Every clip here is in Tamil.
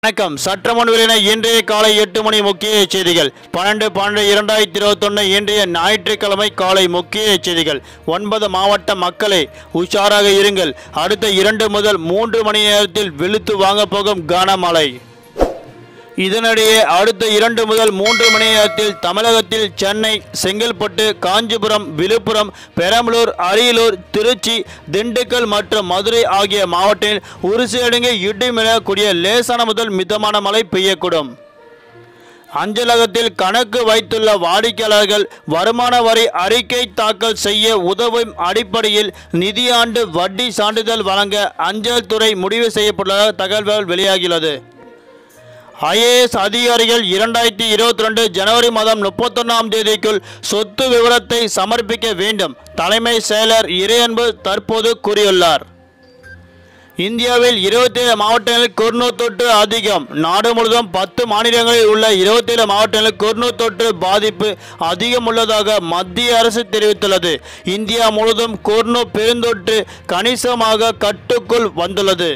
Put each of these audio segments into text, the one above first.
வணக்கம் சட்டமன்ற வெளியின இன்றைய காலை எட்டு மணி முக்கிய செய்திகள் பன்னெண்டு பன்னெண்டு இரண்டாயிரத்தி இருபத்தொன்று இன்றைய ஞாயிற்றுக்கிழமை காலை முக்கிய செய்திகள் ஒன்பது மாவட்ட மக்களே உஷாராக இருங்கள் அடுத்த இரண்டு முதல் மூன்று மணி நேரத்தில் வெளுத்து வாங்கப் போகும் கனமழை இதனிடையே அடுத்த இரண்டு முதல் மூன்று மணி நேரத்தில் தமிழகத்தில் சென்னை செங்கல்பட்டு காஞ்சிபுரம் விழுப்புரம் பெரம்பலூர் அரியலூர் திருச்சி திண்டுக்கல் மற்றும் மதுரை ஆகிய மாவட்டங்களில் ஒரு சில இடங்களில் இடிமிடக்கூடிய லேசான முதல் மிதமான மழை பெய்யக்கூடும் அஞ்சலகத்தில் கணக்கு வைத்துள்ள வாடிக்கையாளர்கள் வருமான வரி அறிக்கை தாக்கல் செய்ய உதவும் அடிப்படையில் நிதியாண்டு வட்டி சான்றிதழ் வழங்க அஞ்சல் துறை முடிவு செய்யப்பட்டுள்ள தகவல்கள் வெளியாகியுள்ளது ஐஏஎஸ் அதிகாரிகள் இரண்டாயிரத்தி இருபத்தி ரெண்டு ஜனவரி மாதம் முப்பத்தொன்னாம் தேதிக்குள் சொத்து விவரத்தை சமர்ப்பிக்க வேண்டும் தலைமை செயலர் இறையன்பு தற்போது கூறியுள்ளார் இந்தியாவில் இருபத்தேழு மாவட்டங்களில் கொரோனா தொற்று அதிகம் நாடு முழுவதும் பத்து மாநிலங்களில் உள்ள இருபத்தேழு மாவட்டங்களில் கொரோனா தொற்று பாதிப்பு அதிகம் உள்ளதாக மத்திய அரசு தெரிவித்துள்ளது இந்தியா முழுவதும் கொரோனா பெருந்தொற்று கணிசமாக கட்டுக்குள் வந்துள்ளது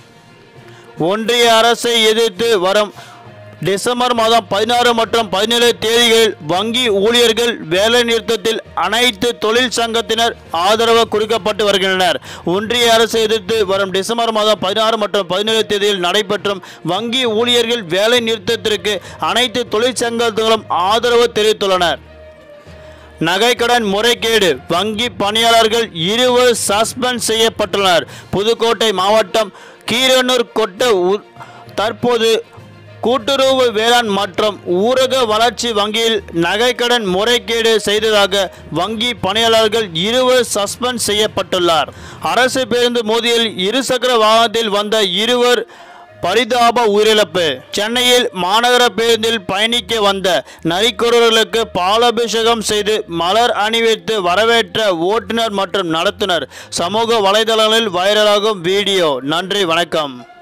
ஒன்றிய அரசை எதிர்த்து வரும் டிசம்பர் மாதம் பதினாறு மற்றும் பதினேழு தேதிகளில் வங்கி ஊழியர்கள் வேலை நிறுத்தத்தில் அனைத்து தொழில் சங்கத்தினர் ஆதரவு கொடுக்கப்பட்டு வருகின்றனர் ஒன்றிய அரசை எதிர்த்து வரும் டிசம்பர் மாதம் பதினாறு மற்றும் பதினேழு தேதியில் நடைபெற்றும் வங்கி ஊழியர்கள் வேலை நிறுத்தத்திற்கு அனைத்து தொழிற்சங்கங்களும் ஆதரவு தெரிவித்துள்ளனர் நகைக்கடன் முறைகேடு வங்கி பணியாளர்கள் இருவர் சஸ்பெண்ட் செய்யப்பட்டுள்ளனர் புதுக்கோட்டை மாவட்டம் கீரனூர் கொட்ட உ- தற்போது கூட்டுறவு வேளாண் மற்றும் ஊரக வளர்ச்சி வங்கியில் நகைக்கடன் முறைகேடு செய்ததாக வங்கி பணியாளர்கள் இருவர் சஸ்பெண்ட் செய்யப்பட்டுள்ளார் அரசு பேருந்து மோதியில் இருசக்கர வாகனத்தில் வந்த இருவர் பரிதாப உயிரிழப்பு சென்னையில் மாநகர பேருந்தில் பயணிக்க வந்த நரிக்குறவர்களுக்கு பாலாபிஷேகம் செய்து மலர் அணிவித்து வரவேற்ற ஓட்டுநர் மற்றும் நடத்துனர் சமூக வலைதளங்களில் வைரலாகும் வீடியோ நன்றி வணக்கம்